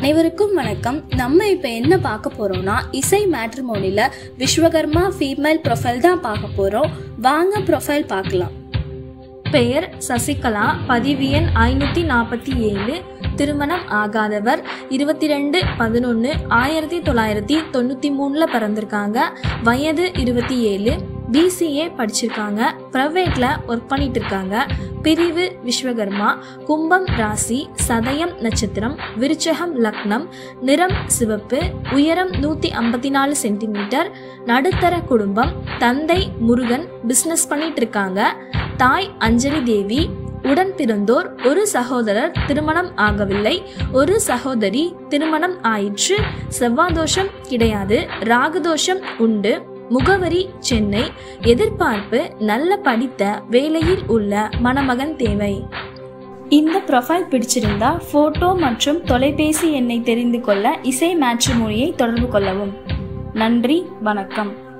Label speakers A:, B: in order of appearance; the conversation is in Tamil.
A: அனைவருக்கும் வணக்கம் நம்ம இப்போ என்ன பார்க்க போறோம்னா இசை மேட்ரிமோனில விஸ்வகர்மா ஃபீமேல் ப்ரொஃபைல் தான் பார்க்க போறோம் வாங்க ப்ரொஃபைல் பார்க்கலாம்
B: பெயர் சசிகலா பதிவு எண் ஐநூற்றி நாற்பத்தி ஏழு திருமணம் ஆகாதவர் இருபத்தி ரெண்டு பதினொன்று ஆயிரத்தி தொள்ளாயிரத்தி தொண்ணூற்றி மூணில் பிறந்திருக்காங்க வயது இருபத்தி ஏழு பிசிஏ படிச்சிருக்காங்க ப்ரைவேட்டில் ஒர்க் பண்ணிட்டு இருக்காங்க பிரிவு விஸ்வகர்மா கும்பம் ராசி சதயம் நட்சத்திரம் விருச்சகம் லக்னம் நிறம் சிவப்பு உயரம் நூற்றி ஐம்பத்தி நாலு சென்டிமீட்டர் நடுத்தர குடும்பம் தந்தை முருகன் பிஸ்னஸ் பண்ணிட்டு இருக்காங்க தாய் அஞ்சலி தேவி உடன் பிறந்தோர் ஒரு சகோதரர் திருமணம் ஆகவில்லை ஒரு சகோதரி திருமணம் ஆயிற்று செவ்வாதோஷம் கிடையாது ராகுதோஷம் உண்டு முகவரி சென்னை எதிர்பார்ப்பு நல்ல படித்த வேலையில் உள்ள மணமகன் தேவை
A: இந்த ப்ரொஃபைல் பிடிச்சிருந்தா ஃபோட்டோ மற்றும் தொலைபேசி எண்ணை தெரிந்து கொள்ள இசை மேட்ரிமோனியை தொடர்பு கொள்ளவும் நன்றி வணக்கம்